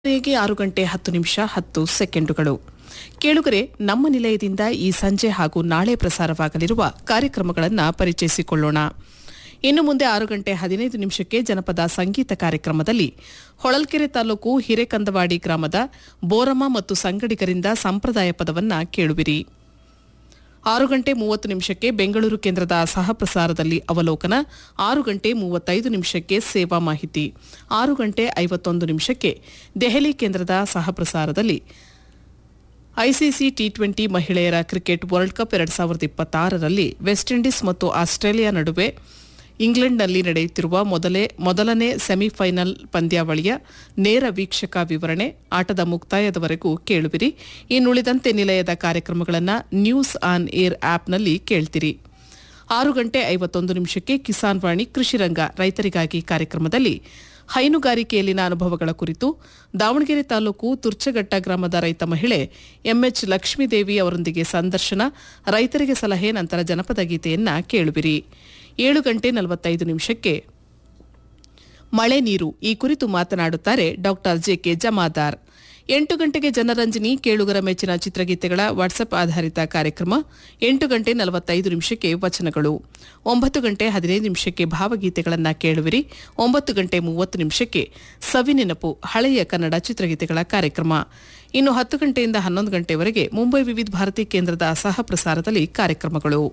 ಗೆ ಆರು ಗಂಟೆ ಹತ್ತು ನಿಮಿಷ ಹತ್ತು ಸೆಕೆಂಡುಗಳು ಕೇಳುಗರೆ ನಮ್ಮ ನಿಲಯದಿಂದ ಈ ಸಂಜೆ ಹಾಗೂ ನಾಳೆ ಪ್ರಸಾರವಾಗಲಿರುವ ಕಾರ್ಯಕ್ರಮಗಳನ್ನು ಪರಿಚಯಿಸಿಕೊಳ್ಳೋಣ ಇನ್ನು ಮುಂದೆ ಆರು ಗಂಟೆ ಹದಿನೈದು ನಿಮಿಷಕ್ಕೆ ಜನಪದ ಸಂಗೀತ ಕಾರ್ಯಕ್ರಮದಲ್ಲಿ ಹೊಳಲ್ಕೆರೆ ತಾಲೂಕು ಹಿರೇಕಂದವಾಡಿ ಗ್ರಾಮದ ಬೋರಮ್ಮ ಮತ್ತು ಸಂಗಡಿಗರಿಂದ ಸಂಪ್ರದಾಯ ಪದವನ್ನ ಕೇಳುವಿರಿ ಆರು ಗಂಟೆ ಮೂವತ್ತು ನಿಮಿಷಕ್ಕೆ ಬೆಂಗಳೂರು ಕೇಂದ್ರದ ಸಹಪ್ರಸಾರದಲ್ಲಿ ಅವಲೋಕನ ಆರು ಗಂಟೆ ಮೂವತ್ತೈದು ನಿಮಿಷಕ್ಕೆ ಸೇವಾ ಮಾಹಿತಿ ಆರು ಗಂಟೆ ಐವತ್ತೊಂದು ನಿಮಿಷಕ್ಕೆ ದೆಹಲಿ ಕೇಂದ್ರದ ಸಹಪ್ರಸಾರದಲ್ಲಿ ಐಸಿಸಿ ಟಿ ಟ್ವೆಂಟಿ ಮಹಿಳೆಯರ ಕ್ರಿಕೆಟ್ ವರ್ಲ್ಡ್ ಕಪ್ ಎರಡ್ ಸಾವಿರದ ಇಪ್ಪತ್ತಾರರಲ್ಲಿ ವೆಸ್ಟ್ ಇಂಡೀಸ್ ಮತ್ತು ಆಸ್ಟ್ರೇಲಿಯಾ ನಡುವೆ ಇಂಗ್ಲೆಂಡ್ನಲ್ಲಿ ನಡೆಯುತ್ತಿರುವ ಮೊದಲೇ ಮೊದಲನೇ ಸೆಮಿಫೈನಲ್ ಪಂದ್ಯಾವಳಿಯ ನೇರ ವೀಕ್ಷಕ ವಿವರಣೆ ಆಟದ ಮುಕ್ತಾಯದವರೆಗೂ ಕೇಳುವಿರಿ ಇನ್ನುಳಿದಂತೆ ನಿಲಯದ ಕಾರ್ಯಕ್ರಮಗಳನ್ನು ನ್ಯೂಸ್ ಆನ್ ಏರ್ ಆಪ್ನಲ್ಲಿ ಕೇಳ್ತಿರಿ ಆರು ಗಂಟೆ ಐವತ್ತೊಂದು ನಿಮಿಷಕ್ಕೆ ಕಿಸಾನ್ ವಾಣಿ ಕೃಷಿರಂಗ ರೈತರಿಗಾಗಿ ಕಾರ್ಯಕ್ರಮದಲ್ಲಿ ಹೈನುಗಾರಿಕೆಯಲ್ಲಿನ ಅನುಭವಗಳ ಕುರಿತು ದಾವಣಗೆರೆ ತಾಲೂಕು ತುರ್ಚಘಟ್ಟ ಗ್ರಾಮದ ರೈತ ಮಹಿಳೆ ಎಂಎಚ್ ಲಕ್ಷ್ಮೀದೇವಿ ಅವರೊಂದಿಗೆ ಸಂದರ್ಶನ ರೈತರಿಗೆ ಸಲಹೆ ನಂತರ ಜನಪದ ಗೀತೆಯನ್ನ ಕೇಳುವಿರಿ ಏಳು ಗಂಟೆ ನಲವತ್ತೈದು ನಿಮಿಷಕ್ಕೆ ಮಳೆ ನೀರು ಈ ಕುರಿತು ಮಾತನಾಡುತ್ತಾರೆ ಡಾಕ್ಟರ್ ಜೆಕೆ ಜಮಾದಾರ್ ಎಂಟು ಗಂಟೆಗೆ ಜನರಂಜನಿ ಕೇಳುಗರ ಮೆಚ್ಚಿನ ಚಿತ್ರಗೀತೆಗಳ ವಾಟ್ಸ್ಆಪ್ ಆಧಾರಿತ ಕಾರ್ಯಕ್ರಮ ಎಂಟು ಗಂಟೆ ನಲವತ್ತೈದು ನಿಮಿಷಕ್ಕೆ ವಚನಗಳು ಒಂಬತ್ತು ಗಂಟೆ ಹದಿನೈದು ನಿಮಿಷಕ್ಕೆ ಭಾವಗೀತೆಗಳನ್ನು ಕೇಳುವಿರಿ ಒಂಬತ್ತು ಗಂಟೆ ಮೂವತ್ತು ನಿಮಿಷಕ್ಕೆ ಸವಿನೆನಪು ಹಳೆಯ ಕನ್ನಡ ಚಿತ್ರಗೀತೆಗಳ ಕಾರ್ಯಕ್ರಮ ಇನ್ನು ಹತ್ತು ಗಂಟೆಯಿಂದ ಹನ್ನೊಂದು ಗಂಟೆವರೆಗೆ ಮುಂಬೈ ವಿವಿಧ ಭಾರತಿ ಕೇಂದ್ರದ ಸಹ ಪ್ರಸಾರದಲ್ಲಿ ಕಾರ್ಯಕ್ರಮಗಳು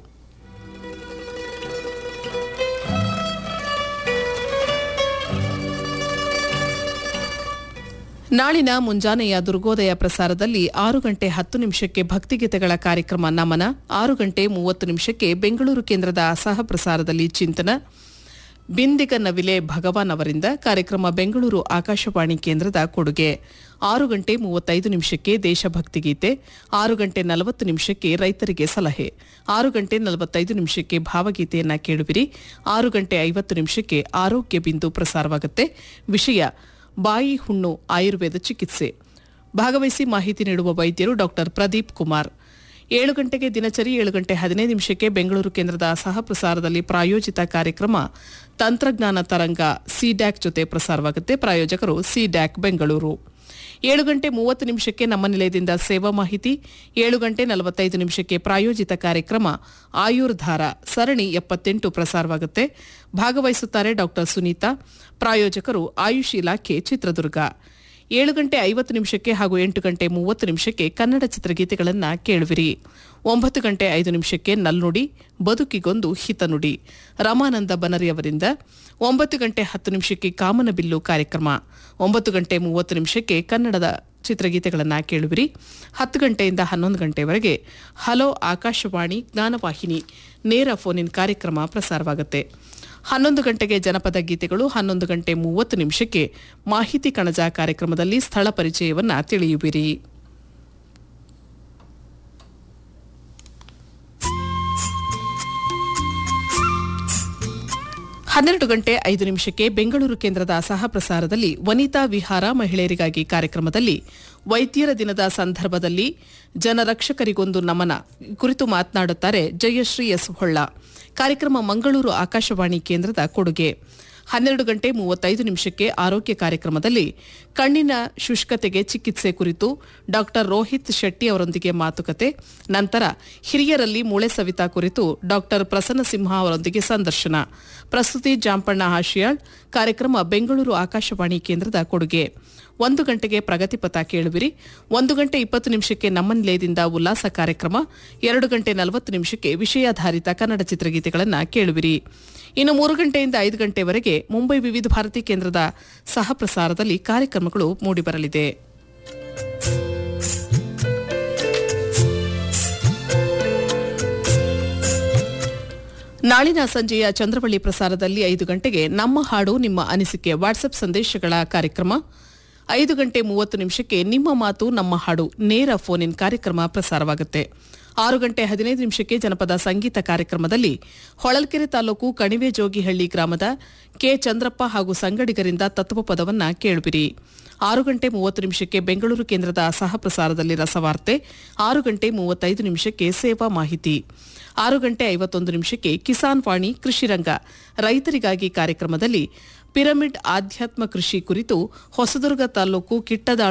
ನಾಳಿನ ಮುಂಜಾನೆಯ ದುರ್ಗೋದಯ ಪ್ರಸಾರದಲ್ಲಿ ಆರು ಗಂಟೆ ಹತ್ತು ನಿಮಿಷಕ್ಕೆ ಭಕ್ತಿಗೀತೆಗಳ ಕಾರ್ಯಕ್ರಮ ನಮನ ಆರು ಗಂಟೆ ಮೂವತ್ತು ನಿಮಿಷಕ್ಕೆ ಬೆಂಗಳೂರು ಕೇಂದ್ರದ ಸಹ ಪ್ರಸಾರದಲ್ಲಿ ಚಿಂತನ ಬಿಂದಿಗ ನವಿಲೆ ಭಗವಾನ್ ಅವರಿಂದ ಕಾರ್ಯಕ್ರಮ ಬೆಂಗಳೂರು ಆಕಾಶವಾಣಿ ಕೇಂದ್ರದ ಕೊಡುಗೆ ಆರು ಗಂಟೆ ಮೂವತ್ತೈದು ನಿಮಿಷಕ್ಕೆ ದೇಶಭಕ್ತಿ ಗೀತೆ ಆರು ಗಂಟೆ ನಲವತ್ತು ನಿಮಿಷಕ್ಕೆ ರೈತರಿಗೆ ಸಲಹೆ ಆರು ಗಂಟೆ ನಲವತ್ತೈದು ನಿಮಿಷಕ್ಕೆ ಭಾವಗೀತೆಯನ್ನ ಕೇಳುವಿರಿ ಆರು ಗಂಟೆ ಐವತ್ತು ನಿಮಿಷಕ್ಕೆ ಆರೋಗ್ಯ ಬಿಂದು ಪ್ರಸಾರವಾಗುತ್ತೆ ವಿಷಯ ಬಾಯಿ ಹುಣ್ಣು ಆಯುರ್ವೇದ ಚಿಕಿತ್ಸೆ ಭಾಗವಹಿಸಿ ಮಾಹಿತಿ ನೀಡುವ ವೈದ್ಯರು ಡಾಕ್ಟರ್ ಪ್ರದೀಪ್ ಕುಮಾರ್ ಏಳು ಗಂಟೆಗೆ ದಿನಚರಿ ಏಳು ಗಂಟೆ ಹದಿನೈದು ನಿಮಿಷಕ್ಕೆ ಬೆಂಗಳೂರು ಕೇಂದ್ರದ ಸಹ ಪ್ರಸಾರದಲ್ಲಿ ಪ್ರಾಯೋಜಿತ ಕಾರ್ಯಕ್ರಮ ತಂತ್ರಜ್ಞಾನ ತರಂಗ ಸಿಡ್ಯಾಕ್ ಜೊತೆ ಪ್ರಸಾರವಾಗುತ್ತೆ ಪ್ರಾಯೋಜಕರು ಸಿಡ್ಯಾಕ್ ಬೆಂಗಳೂರು ಏಳು ಗಂಟೆ ಮೂವತ್ತು ನಿಮಿಷಕ್ಕೆ ನಮ್ಮ ನಿಲಯದಿಂದ ಸೇವಾ ಮಾಹಿತಿ ಏಳು ಗಂಟೆ ನಲವತ್ತೈದು ನಿಮಿಷಕ್ಕೆ ಪ್ರಾಯೋಜಿತ ಕಾರ್ಯಕ್ರಮ ಆಯುರ್ಧಾರ ಸರಣಿ ಎಪ್ಪತ್ತೆಂಟು ಪ್ರಸಾರವಾಗುತ್ತೆ ಭಾಗವಹಿಸುತ್ತಾರೆ ಡಾಕ್ಟರ್ ಸುನೀತಾ ಪ್ರಾಯೋಜಕರು ಆಯುಷ್ ಇಲಾಖೆ ಚಿತ್ರದುರ್ಗ ಏಳು ಗಂಟೆ ಐವತ್ತು ನಿಮಿಷಕ್ಕೆ ಹಾಗೂ ಎಂಟು ಗಂಟೆ ಮೂವತ್ತು ನಿಮಿಷಕ್ಕೆ ಕನ್ನಡ ಚಿತ್ರಗೀತೆಗಳನ್ನು ಕೇಳುವಿರಿ ಒಂಬತ್ತು ಗಂಟೆ ಐದು ನಿಮಿಷಕ್ಕೆ ನಲ್ನುಡಿ ಬದುಕಿಗೊಂದು ಹಿತನುಡಿ ರಾಮಾನಂದ ಬನರಿ ಅವರಿಂದ ಒಂಬತ್ತು ಗಂಟೆ ಹತ್ತು ನಿಮಿಷಕ್ಕೆ ಕಾಮನಬಿಲ್ಲು ಕಾರ್ಯಕ್ರಮ ಒಂಬತ್ತು ಗಂಟೆ ಮೂವತ್ತು ನಿಮಿಷಕ್ಕೆ ಕನ್ನಡದ ಚಿತ್ರಗೀತೆಗಳನ್ನು ಕೇಳುವಿರಿ ಹತ್ತು ಗಂಟೆಯಿಂದ ಹನ್ನೊಂದು ಗಂಟೆವರೆಗೆ ಹಲೋ ಆಕಾಶವಾಣಿ ಜ್ಞಾನವಾಹಿನಿ ನೇರ ಫೋನ್ ಇನ್ ಕಾರ್ಯಕ್ರಮ ಪ್ರಸಾರವಾಗುತ್ತೆ ಹನ್ನೊಂದು ಗಂಟೆಗೆ ಜನಪದ ಗೀತೆಗಳು ಹನ್ನೊಂದು ಗಂಟೆ ಮೂವತ್ತು ನಿಮಿಷಕ್ಕೆ ಮಾಹಿತಿ ಕಣಜ ಕಾರ್ಯಕ್ರಮದಲ್ಲಿ ಸ್ಥಳ ಪರಿಚಯವನ್ನ ತಿಳಿಯುವಿರಿ ಹನ್ನೆರಡು ಗಂಟೆ ಐದು ನಿಮಿಷಕ್ಕೆ ಬೆಂಗಳೂರು ಕೇಂದ್ರದ ಸಹ ಪ್ರಸಾರದಲ್ಲಿ ವನಿತಾ ವಿಹಾರ ಮಹಿಳೆಯರಿಗಾಗಿ ಕಾರ್ಯಕ್ರಮದಲ್ಲಿ ವೈದ್ಯರ ದಿನದ ಸಂದರ್ಭದಲ್ಲಿ ಜನರಕ್ಷಕರಿಗೊಂದು ನಮನ ಕುರಿತು ಮಾತನಾಡುತ್ತಾರೆ ಜಯಶ್ರೀ ಎಸ್ ಹೊಳ್ಳ ಕಾರ್ಯಕ್ರಮ ಮಂಗಳೂರು ಆಕಾಶವಾಣಿ ಕೇಂದ್ರದ ಕೊಡುಗೆ ಹನ್ನೆರಡು ಗಂಟೆ ಮೂವತ್ತೈದು ನಿಮಿಷಕ್ಕೆ ಆರೋಗ್ಯ ಕಾರ್ಯಕ್ರಮದಲ್ಲಿ ಕಣ್ಣಿನ ಶುಷ್ಕತೆಗೆ ಚಿಕಿತ್ಸೆ ಕುರಿತು ಡಾಕ್ಟರ್ ರೋಹಿತ್ ಶೆಟ್ಟಿ ಅವರೊಂದಿಗೆ ಮಾತುಕತೆ ನಂತರ ಹಿರಿಯರಲ್ಲಿ ಮೂಳೆ ಸವಿತಾ ಕುರಿತು ಡಾಕ್ಟರ್ ಪ್ರಸನ್ನ ಸಿಂಹ ಅವರೊಂದಿಗೆ ಸಂದರ್ಶನ ಪ್ರಸ್ತುತಿ ಜಾಂಪಣ್ಣ ಹಾಶಿಯಾಳ್ ಕಾರ್ಯಕ್ರಮ ಬೆಂಗಳೂರು ಆಕಾಶವಾಣಿ ಕೇಂದ್ರದ ಕೊಡುಗೆ ಒಂದು ಗಂಟೆಗೆ ಪ್ರಗತಿಪಥ ಕೇಳುವಿರಿ ಒಂದು ಗಂಟೆ ಇಪ್ಪತ್ತು ನಿಮಿಷಕ್ಕೆ ನಮ್ಮ ನಿಲಯದಿಂದ ಉಲ್ಲಾಸ ಕಾರ್ಯಕ್ರಮ ಎರಡು ಗಂಟೆ ನಲವತ್ತು ನಿಮಿಷಕ್ಕೆ ವಿಷಯಾಧಾರಿತ ಕನ್ನಡ ಚಿತ್ರಗೀತೆಗಳನ್ನು ಕೇಳುವಿರಿ ಇನ್ನು ಮೂರು ಗಂಟೆಯಿಂದ ಐದು ಗಂಟೆವರೆಗೆ ಮುಂಬೈ ವಿವಿಧ ಭಾರತಿ ಕೇಂದ್ರದ ಸಹ ಪ್ರಸಾರದಲ್ಲಿ ಕಾರ್ಯಕ್ರಮಗಳು ಮೂಡಿಬರಲಿದೆ ನಾಳಿನ ಸಂಜೆಯ ಚಂದ್ರವಳ್ಳಿ ಪ್ರಸಾರದಲ್ಲಿ ಐದು ಗಂಟೆಗೆ ನಮ್ಮ ಹಾಡು ನಿಮ್ಮ ಅನಿಸಿಕೆ ವಾಟ್ಸ್ಆಪ್ ಸಂದೇಶಗಳ ಕಾರ್ಯಕ್ರಮ ಐದು ಗಂಟೆ ಮೂವತ್ತು ನಿಮಿಷಕ್ಕೆ ನಿಮ್ಮ ಮಾತು ನಮ್ಮ ಹಾಡು ನೇರ ಫೋನ್ ಇನ್ ಕಾರ್ಯಕ್ರಮ ಪ್ರಸಾರವಾಗುತ್ತೆ ಆರು ಗಂಟೆ ಹದಿನೈದು ನಿಮಿಷಕ್ಕೆ ಜನಪದ ಸಂಗೀತ ಕಾರ್ಯಕ್ರಮದಲ್ಲಿ ಹೊಳಲ್ಕೆರೆ ತಾಲೂಕು ಕಣಿವೆ ಜೋಗಿಹಳ್ಳಿ ಗ್ರಾಮದ ಕೆ ಚಂದ್ರಪ್ಪ ಹಾಗೂ ಸಂಗಡಿಗರಿಂದ ತತ್ವಪದವನ್ನ ಕೇಳುವಿರಿ ಆರು ಗಂಟೆ ಮೂವತ್ತು ನಿಮಿಷಕ್ಕೆ ಬೆಂಗಳೂರು ಕೇಂದ್ರದ ಸಹ ಪ್ರಸಾರದಲ್ಲಿ ರಸವಾರ್ತೆ ಆರು ಗಂಟೆ ಮೂವತ್ತೈದು ನಿಮಿಷಕ್ಕೆ ಸೇವಾ ಮಾಹಿತಿ ಆರು ಗಂಟೆ ಐವತ್ತೊಂದು ನಿಮಿಷಕ್ಕೆ ಕಿಸಾನ್ ವಾಣಿ ಕೃಷಿರಂಗ ರೈತರಿಗಾಗಿ ಕಾರ್ಯಕ್ರಮದಲ್ಲಿ ಪಿರಮಿಡ್ ಆಧ್ಯಾತ್ಮ ಕೃಷಿ ಕುರಿತು ಹೊಸದುರ್ಗ ತಾಲೂಕು ಕಿಟ್ಟದ